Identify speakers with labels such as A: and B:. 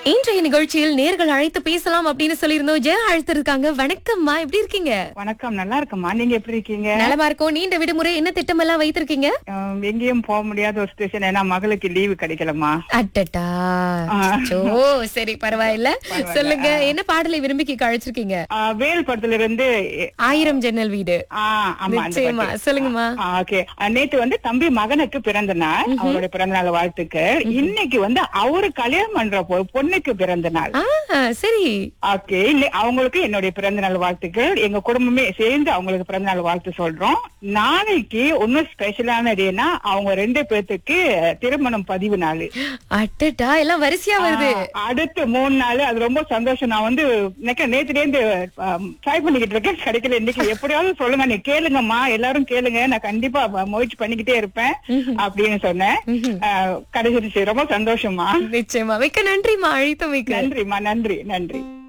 A: இன்றைய நிகழ்ச்சியில் நேர்கள் அழைத்து பேசலாம் அப்படின்னு சொல்லியிருந்தோம் ஜெய அழைத்திருக்காங்க வணக்கம்மா எப்படி இருக்கீங்க
B: வணக்கம் நல்லா இருக்கம்மா நீங்க எப்படி இருக்கீங்க
A: நலமா இருக்கோம் நீண்ட விடுமுறை என்ன திட்டம் எல்லாம் வைத்திருக்கீங்க
B: அஹ், எங்கேயும் போக முடியாத ஒரு சுச்சுவேஷன் ஏன்னா மகளுக்கு லீவு கிடைக்கலம்மா
A: அட்டட்டா ஓ சரி பரவாயில்ல சொல்லுங்க என்ன பாடலை விரும்பி கேட்க அழைச்சிருக்கீங்க
B: அஹ், வேல் படத்துல இருந்து
A: ஆயிரம் ஜன்னல் வீடு
B: ஆ, ஆமா அந்த
A: நிச்சயமா
B: பாட்டு.
A: சொல்லுங்கம்மா
B: ஆ, ஓகே அஹ், நேத்து வந்து தம்பி மகனுக்கு பிறந்த நாள் அவருடைய பிறந்த நாள் வாழ்த்துக்கு இன்னைக்கு வந்து அவரு கல்யாணம் பண்ற பொ- பொண்ணுக்கு பிறந்த நாள்
A: ஆ சரி
B: ஓகே இல்ல அவங்களுக்கு என்னுடைய பிறந்த நாள் வாழ்த்துக்கள் எங்க குடும்பமே சேர்ந்து அவங்களுக்கு பிறந்த நாள் வாழ்த்து சொல்றோம் நாளைக்கு இன்னும் ஸ்பெஷலான டேனா அவங்க ரெண்டு பேர்த்துக்கு திருமணம் பதிவு நாள்
A: அட்டட்டா எல்லாம் வரிசையா வருது
B: ஆ, அடுத்து மூணு நாள் அது ரொம்ப சந்தோஷம் நான் வந்து நினைக்க நேத்துல இருந்து ட்ரை பண்ணிக்கிட்டு இருக்கேன் கிடைக்கல இன்னைக்கு எப்படியாவது சொல்லுங்க நீ கேளுங்கம்மா எல்லாரும் கேளுங்க நான் கண்டிப்பா வ- முயற்சி பண்ணிக்கிட்டே இருப்பேன் அப்படின்னு சொன்னேன் ஆ, கிடைச்சிருச்சு ரொம்ப சந்தோஷமா
A: நிச்சயமா மிக்க நன்றிமா அழைத்தமைக்கு
B: நன்றிம்மா நன்றி நன்றி